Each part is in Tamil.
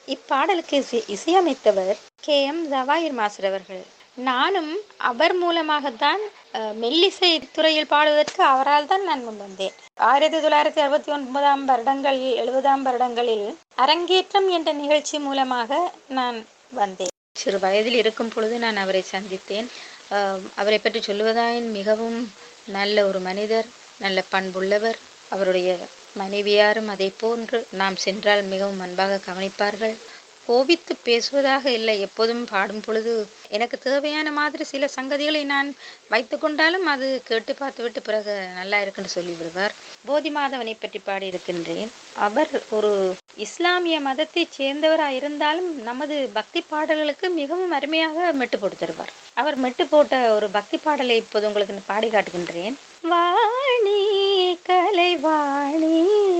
இப்பாடலுக்கு இசை இசையமைத்தவர் கே எம் ஜவாயிர் மாஸ்டர் அவர்கள் நானும் அவர் மூலமாகத்தான் அஹ், மெல்லிசை துறையில் பாடுவதற்கு அவரால் தான் நான் முன் வந்தேன் ஆயிரத்தி தொள்ளாயிரத்தி அறுபத்தி ஒன்பதாம் வருடங்களில் எழுபதாம் வருடங்களில் அரங்கேற்றம் என்ற நிகழ்ச்சி மூலமாக நான் வந்தேன் சிறு வயதில் இருக்கும் பொழுது நான் அவரை சந்தித்தேன் அஹ், அவரை பற்றி சொல்லுவதாயின் மிகவும் நல்ல ஒரு மனிதர் நல்ல பண்புள்ளவர் அவருடைய மனைவியாரும் அதே போன்று நாம் சென்றால் மிகவும் அன்பாக கவனிப்பார்கள் கோபித்து பேசுவதாக இல்லை எப்போதும் பாடும் பொழுது எனக்கு தேவையான மாதிரி சில சங்கதிகளை நான் வைத்து கொண்டாலும் அது கேட்டு பார்த்துவிட்டு பிறகு நல்லா இருக்குன்னு சொல்லி விடுவார் போதி மாதவனை பற்றி பாடியிருக்கின்றேன் அவர் ஒரு இஸ்லாமிய மதத்தைச் சேர்ந்தவராக இருந்தாலும் நமது பக்தி பாடல்களுக்கு மிகவும் அருமையாக மெட்டு போட்டு தருவார் அவர் மெட்டு போட்ட ஒரு பக்தி பாடலை இப்போது உங்களுக்கு நான் பாடி காட்டுகின்றேன் வாணி கலைவாணி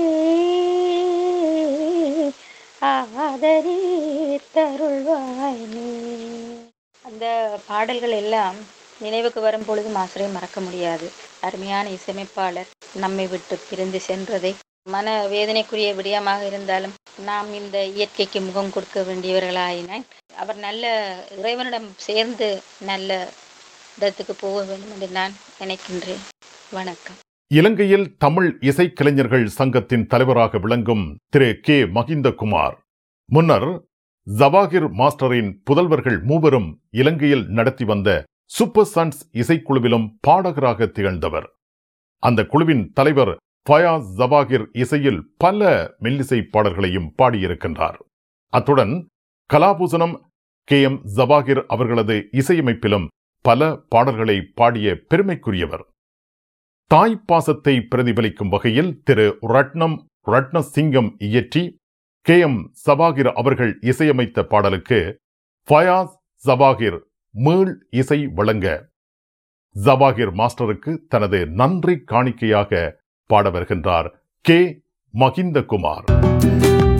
ஆதரி தருள்வாய் நீ அந்த பாடல்கள் எல்லாம் நினைவுக்கு வரும் பொழுது மாசரை மறக்க முடியாது அருமையான இசையமைப்பாளர் நம்மை விட்டு பிரிந்து சென்றதை மன வேதனைக்குரிய விடயமாக இருந்தாலும் நாம் இந்த இயற்கைக்கு முகம் கொடுக்க வேண்டியவர்களாயினால் அவர் நல்ல இறைவனிடம் சேர்ந்து நல்ல இடத்துக்கு போக வேண்டும் என்று நான் நினைக்கின்றேன் வணக்கம் இலங்கையில் தமிழ் இசைக்கலைஞர்கள் சங்கத்தின் தலைவராக விளங்கும் திரு கே மகிந்தகுமார் முன்னர் ஜவாகிர் மாஸ்டரின் புதல்வர்கள் மூவரும் இலங்கையில் நடத்தி வந்த சூப்பர் சன்ஸ் இசைக்குழுவிலும் பாடகராக திகழ்ந்தவர் அந்த குழுவின் தலைவர் ஃபயாஸ் ஜவாகிர் இசையில் பல மெல்லிசை பாடல்களையும் பாடியிருக்கின்றார் அத்துடன் கலாபூசணம் கே எம் ஜவாகிர் அவர்களது இசையமைப்பிலும் பல பாடல்களை பாடிய பெருமைக்குரியவர் தாய் பாசத்தை பிரதிபலிக்கும் வகையில் திரு ரட்னம் ரட்னசிங்கம் இயற்றி கே எம் சபாகிர் அவர்கள் இசையமைத்த பாடலுக்கு ஃபயாஸ் ஜபாகிர் மீள் இசை வழங்க ஜபாகிர் மாஸ்டருக்கு தனது நன்றி காணிக்கையாக பாட வருகின்றார் கே மகிந்தகுமார்